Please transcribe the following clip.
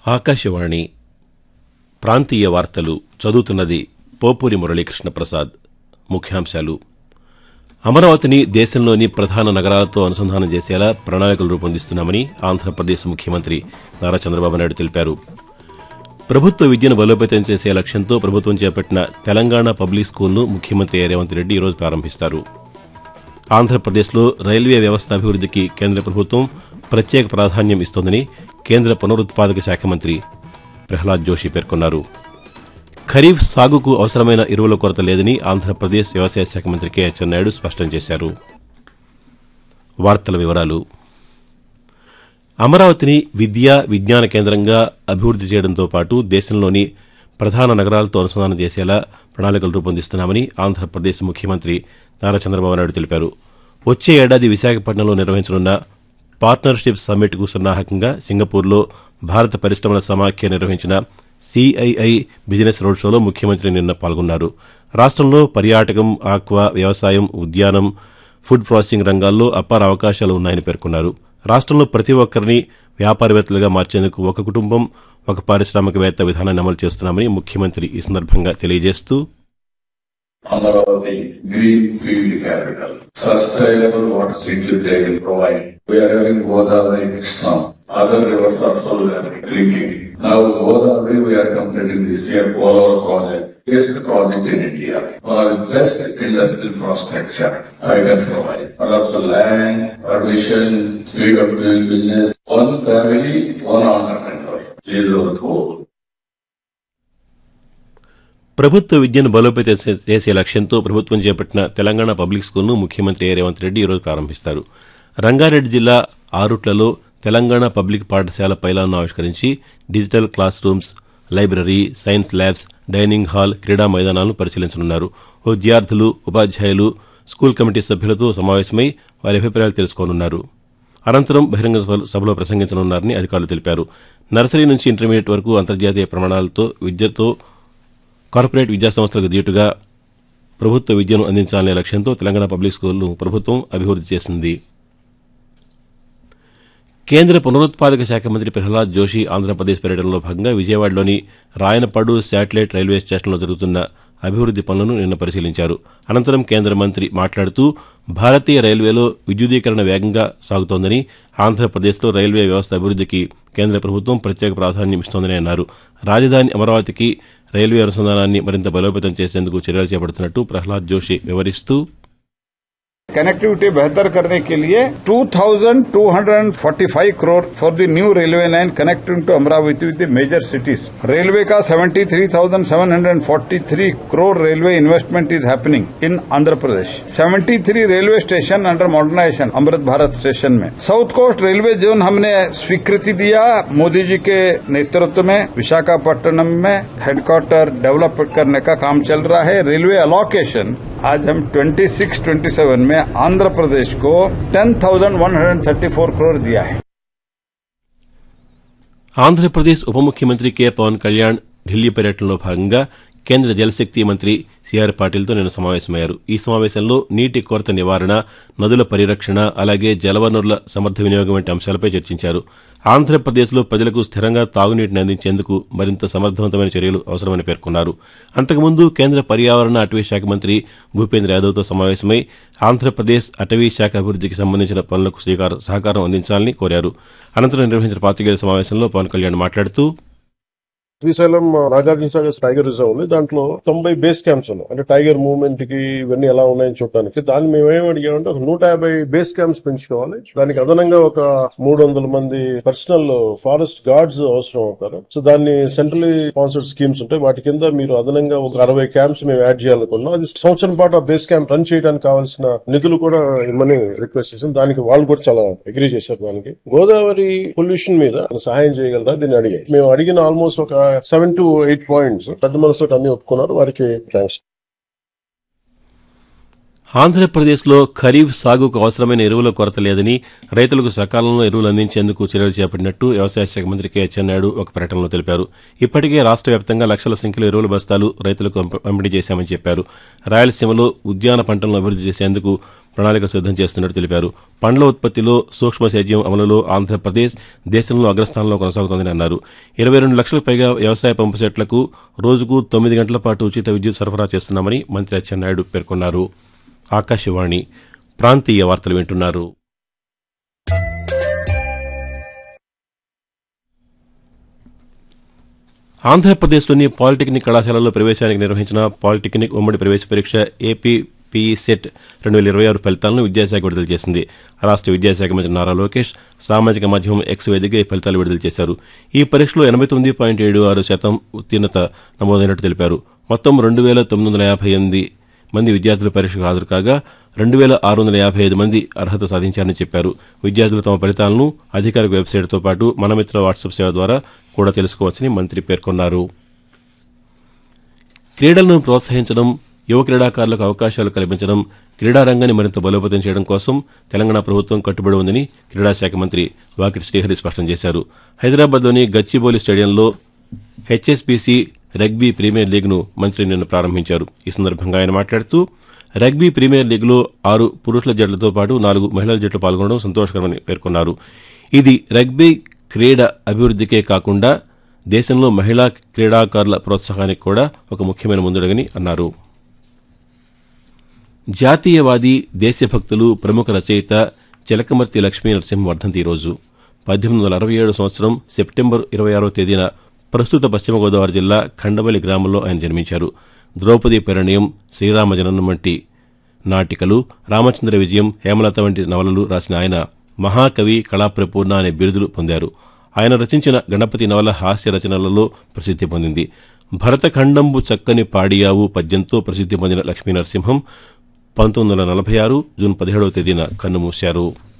ఆకాశవాణి ప్రాంతీయ వార్తలు చదువుతున్నది పోపూరి మురళీకృష్ణ ప్రసాద్ ముఖ్యాంశాలు అమరావతిని దేశంలోని ప్రధాన నగరాలతో అనుసంధానం చేసేలా ప్రణాళికలు రూపొందిస్తున్నామని ఆంధ్రప్రదేశ్ ముఖ్యమంత్రి నారా చంద్రబాబు నాయుడు తెలిపారు ప్రభుత్వ విద్యను బలోపేతం చేసే లక్ష్యంతో ప్రభుత్వం చేపట్టిన తెలంగాణ పబ్లిక్ స్కూల్ను ముఖ్యమంత్రి రేవంత్ రెడ్డి ఈరోజు ప్రారంభిస్తారు ఆంధ్రప్రదేశ్లో రైల్వే వ్యవస్థ అభివృద్ధికి కేంద్ర ప్రభుత్వం ప్రత్యేక ప్రాధాన్యం ఇస్తోందని కేంద్ర పునరుత్పాదక శాఖ మంత్రి ప్రహ్లాద్ జోషి పేర్కొన్నారు ఖరీఫ్ సాగుకు అవసరమైన ఎరువుల కొరత లేదని ఆంధ్రప్రదేశ్ వ్యవసాయ శాఖ మంత్రి కె అచ్చెన్నాయుడు స్పష్టం చేశారు వార్తల వివరాలు అమరావతిని విద్యా విజ్ఞాన కేంద్రంగా అభివృద్ది చేయడంతో పాటు దేశంలోని ప్రధాన నగరాలతో అనుసంధానం చేసేలా ప్రణాళికలు రూపొందిస్తున్నామని ఆంధ్రప్రదేశ్ ముఖ్యమంత్రి నారా చంద్రబాబు నాయుడు తెలిపారు వచ్చే ఏడాది విశాఖపట్నంలో నిర్వహించనున్న పార్ట్నర్షిప్ సమ్మిట్కు సన్నాహకంగా సింగపూర్లో భారత పరిశ్రమల సమాఖ్య నిర్వహించిన సిఐఐ బిజినెస్ రోడ్ షోలో ముఖ్యమంత్రి నిన్న పాల్గొన్నారు రాష్ట్రంలో పర్యాటకం ఆక్వా వ్యవసాయం ఉద్యానం ఫుడ్ ప్రాసెసింగ్ రంగాల్లో అపార అవకాశాలు ఉన్నాయని పేర్కొన్నారు రాష్ట్రంలో ప్రతి ఒక్కరిని వ్యాపారవేత్తలుగా మార్చేందుకు ఒక కుటుంబం ఒక పారిశ్రామికవేత్త విధానాన్ని అమలు చేస్తున్నామని ముఖ్యమంత్రి ఈ సందర్భంగా తెలియజేస్తూ Amaravati Greenfield Capital. Sustainable water security they will provide. We are having Godavari next now. Other rivers also we are drinking. Now Godavari we are completing this year Polar project. Biggest project in India. One of the best industrial infrastructure I can provide. And also land, permission, speed of doing business. One family, one entrepreneur. Is our goal. ప్రభుత్వ విద్యను బలోపేతం చే- చేసే లక్ష్యంతో ప్రభుత్వం చేపట్టిన Telangana public స్కూల్ను ముఖ్యమంత్రి ఏ రేవంత్ రెడ్డి ఈరోజు ప్రారంభిస్తారు రంగారెడ్డి జిల్లా ఆరుట్లలో తెలంగాణ పబ్లిక్ పాఠశాల పైలాన్ను ఆవిష్కరించి digital class rooms library science labs dining hall క్రీడా మైదానాలను పరిశీలించనున్నారు విద్యార్థులు ఉపాధ్యాయులు స్కూల్ కమిటీ సభ్యులతో సమావేశమై వారి అభిప్రాయాలు తెలుసుకోనున్నారు అనంతరం బహిరంగ సభ- సభలో ప్రసంగించనున్నారని అధికారులు తెలిపారు నర్సరీ నుంచి ఇంటర్మీడియట్ వరకు అంతర్జాతీయ ప్రమాణాలతో విద్యతో కార్పొరేట్ విద్యా సంస్థలకు దీటుగా ప్రభుత్వ విద్యను అందించాలనే లక్ష్యంతో తెలంగాణ పబ్లిక్ స్కూళ్లు ప్రభుత్వం అభివృద్ది చేసింది కేంద్ర పునరుత్పాదక శాఖ మంత్రి ప్రహ్లాద్ జోషి ఆంధ్రప్రదేశ్ పర్యటనలో భాగంగా విజయవాడలోని రాయనపాడు శాటిలైట్ రైల్వే స్టేషన్లో జరుగుతున్న అభివృద్ది పనులను నిన్న పరిశీలించారు అనంతరం కేంద్ర మంత్రి మాట్లాడుతూ భారతీయ రైల్వేలో విద్యుదీకరణ వేగంగా సాగుతోందని ఆంధ్రప్రదేశ్లో రైల్వే వ్యవస్థ అభివృద్దికి కేంద్ర ప్రభుత్వం ప్రత్యేక ప్రాధాన్యం ఇస్తోందని అన్నారు రాజధాని అమరావతికి రైల్వే అనుసంధానాన్ని మరింత బలోపేతం చేసేందుకు చర్యలు చేపడుతున్నట్టు ప్రహ్లాద్ జోషి వివరిస్తూ कनेक्टिविटी बेहतर करने के लिए 2,245 crore for the new railway line connecting to Amaravati with the major cities railway का 73,743 crore railway investment is happening in Andhra Pradesh 73 railway station under modernisation Amrit Bharat station में साउथ कोस्ट रेलवे जोन हमने स्वीकृति दिया मोदी जी के नेतृत्व में विशाखापट्टनम में हेडक्वार्टर डेवलप करने का काम चल रहा है रेलवे अलोकेशन आज हम 26 27 में आंध्र प्रदेश को 10,134 करोड़ दिया है ఆంధ్రప్రదేశ్ ఉప ముఖ్యమంత్రి కె పవన్ కళ్యాణ్ ఢిల్లీ పర్యటనలో భాగంగా కేంద్ర జలశక్తి మంత్రి సిఆర్ పాటిల్తో నిన్న సమావేశమయ్యారు ఈ సమావేశంలో నీటి కొరత నివారణ నదుల పరిరక్షణ అలాగే జలవనరుల సమర్థ వినియోగం వంటి అంశాలపై చర్చించారు ఆంధ్రప్రదేశ్లో ప్రజలకు స్థిరంగా తాగునీటిని అందించేందుకు మరింత సమర్థవంతమైన చర్యలు అవసరమని పేర్కొన్నారు అంతకుముందు కేంద్ర పర్యావరణ అటవీ శాఖ మంత్రి భూపేంద్ర యాదవ్తో సమావేశమై ఆంధ్రప్రదేశ్ అటవీ శాఖ అభివృద్ధికి సంబంధించిన పనులకు శ్రీకారం సహకారం అందించాలని కోరారు అనంతరం నిర్వహించిన పాతికేయుల సమావేశంలో పవన్ కళ్యాణ్ మాట్లాడుతూ శ్రీశైలం నాగార్జున సాగర్ టైగర్ రిజర్వ్ ఉంది దాంట్లో తొంభై బేస్ క్యాంప్స్ ఉన్నాయి అంటే టైగర్ మూవ్మెంట్ కి ఇవన్నీ ఎలా ఉన్నాయని చూడడానికి దాన్ని మేము ఏం అడిగామంటే ఒక నూట యాభై బేస్ క్యాంప్స్ పెంచుకోవాలి దానికి అదనంగా ఒక మూడు వందల మంది పర్సనల్ ఫారెస్ట్ గార్డ్స్ అవసరం అవుతారు సో దాన్ని సెంట్రలీ స్పాన్సర్డ్ స్కీమ్స్ ఉంటాయి వాటి కింద మీరు అదనంగా ఒక అరవై క్యాంప్స్ మేము యాడ్ చేయాలనుకున్నాం అది సంవత్సరం పాటు ఆ బేస్ క్యాంప్ రన్ చేయడానికి కావాల్సిన నిధులు కూడా ఇమ్మని రిక్వెస్ట్ చేసాం దానికి వాళ్ళు కూడా చాలా అగ్రీ చేశారు దానికి గోదావరి పొల్యూషన్ మీద సహాయం చేయగలరా దీన్ని అడిగాయి మేము అడిగిన ఆల్మోస్ట్ ఒక సెవెన్ టు ఎయిట్ పాయింట్స్ పెద్ద మనసుతో అన్ని ఒప్పుకున్నారు వారికి థ్యాంక్స్ ఆంధ్రప్రదేశ్లో ఖరీఫ్ సాగుకు అవసరమైన ఎరువుల కొరత లేదని రైతులకు సకాలంలో ఎరువులు అందించేందుకు చర్యలు చేపట్టినట్టు వ్యవసాయ శాఖ మంత్రి కె అచ్చెన్నాయుడు ఒక ప్రకటనలో తెలిపారు ఇప్పటికే రాష్ట్ర వ్యాప్తంగా లక్షల సంఖ్యలో ఎరువుల బస్తాలు రైతులకు పంప- పంపిణీ చేశామని చెప్పారు రాయలసీమలో ఉద్యాన పంటలను అభివృద్ధి చేసేందుకు ప్రణాళిక సిద్దం చేస్తున్నట్టు తెలిపారు పండ్ల ఉత్పత్తిలో సూక్ష్మ సేద్యం అమలులో ఆంధ్రప్రదేశ్ దేశంలో అగ్రస్థానంలో కొనసాగుతోందని అన్నారు ఇరవై రెండు లక్షలకు పైగా వ్యవసాయ పంపు సెట్లకు రోజుకు తొమ్మిది గంటల పాటు ఉచిత విద్యుత్ సరఫరా చేస్తున్నామని మంత్రి అచ్చెన్నాయుడు పేర్కొన్నారు ఆకాశవాణి ప్రాంతీయ వార్తలు వింటున్నారు ఆంధ్రప్రదేశ్లోని పాలిటెక్నిక్ కళాశాలల్లో ప్రవేశానికి నిర్వహించిన పాలిటెక్నిక్ ఉమ్మడి ప్రవేశ పరీక్ష ఏపీ పీఈ సెట్ రెండు వేల ఇరవై ఆరు ఫలితాలను విద్యాశాఖ విడుదల చేసింది రాష్ట్ర విద్యాశాఖ మంత్రి నారా లోకేష్ సామాజిక మాధ్యమం ఎక్స్ వేదికగా ఈ ఫలితాలు విడుదల చేశారు ఈ పరీక్షలో ఎనభై తొమ్మిది పాయింట్ ఏడు ఆరు శాతం ఉత్తీర్ణత నమోదైనట్టు తెలిపారు మొత్తం రెండు వేల తొమ్మిది వందల యాభై ఎనిమిది మంది విద్యార్థులు పరీక్షకు హాజరు కాగా రెండు వేల ఆరు వందల యాభై ఐదు మంది అర్హత సాధించారని చెప్పారు విద్యార్థులు తమ ఫలితాలను అధికారిక వెబ్సైట్తో పాటు మనమిత్ర వాట్సాప్ సేవ ద్వారా కూడా తెలుసుకోవచ్చని మంత్రి పేర్కొన్నారు క్రీడలను ప్రోత్సహించడం యువ క్రీడాకారులకు అవకాశాలు కల్పించడం క్రీడా రంగాన్ని మరింత బలోపేతం చేయడం కోసం తెలంగాణ ప్రభుత్వం కట్టుబడి ఉందని క్రీడాశాఖ మంత్రి వాకిటి శ్రీహరి స్పష్టం చేశారు హైదరాబాద్లోని గచ్చిబౌలి స్టేడియంలో హెచ్ఎస్బీసీ రగ్బీ ప్రీమియర్ లీగ్ను మంత్రి నిన్న ప్రారంభించారు ఈ సందర్భంగా ఆయన మాట్లాడుతూ రగ్బీ ప్రీమియర్ లీగ్లో ఆరు పురుషుల జట్లతో పాటు నాలుగు మహిళల జట్లు పాల్గొనడం సంతోషకరమని పేర్కొన్నారు ఇది రగ్బీ క్రీడ అభివృద్ధికే కాకుండా దేశంలో మహిళా క్రీడాకారుల ప్రోత్సాహానికి కూడా ఒక ముఖ్యమైన ముందడుగని అన్నారు జాతీయవాది దేశభక్తులు ప్రముఖ రచయిత చిలకమర్తి లక్ష్మీ నరసింహ వర్ధంతి ఈరోజు పద్దెనిమిది వందల అరవై ఏడు సంవత్సరం సెప్టెంబర్ ఇరవై ఆరో తేదీన ప్రస్తుత పశ్చిమ గోదావరి జిల్లా ఖండవల్లి గ్రామంలో ఆయన జన్మించారు ద్రౌపది పరిణయం శ్రీరామ జననం వంటి నాటికలు రామచంద్ర విజయం హేమలత వంటి నవలలు రాసిన ఆయన మహాకవి కళాప్రపూర్ణ అనే బిరుదులు పొందారు ఆయన రచించిన గణపతి నవల హాస్య రచనలలో ప్రసిద్ధి పొందింది భరతఖండంబు చక్కని పాడియావు పద్యంతో ప్రసిద్ధి పొందిన లక్ష్మీ నరసింహం పంతొమ్మిది వందల నలభై ఆరు జూన్ పదిహేడవ తేదీన కన్నుమూశారు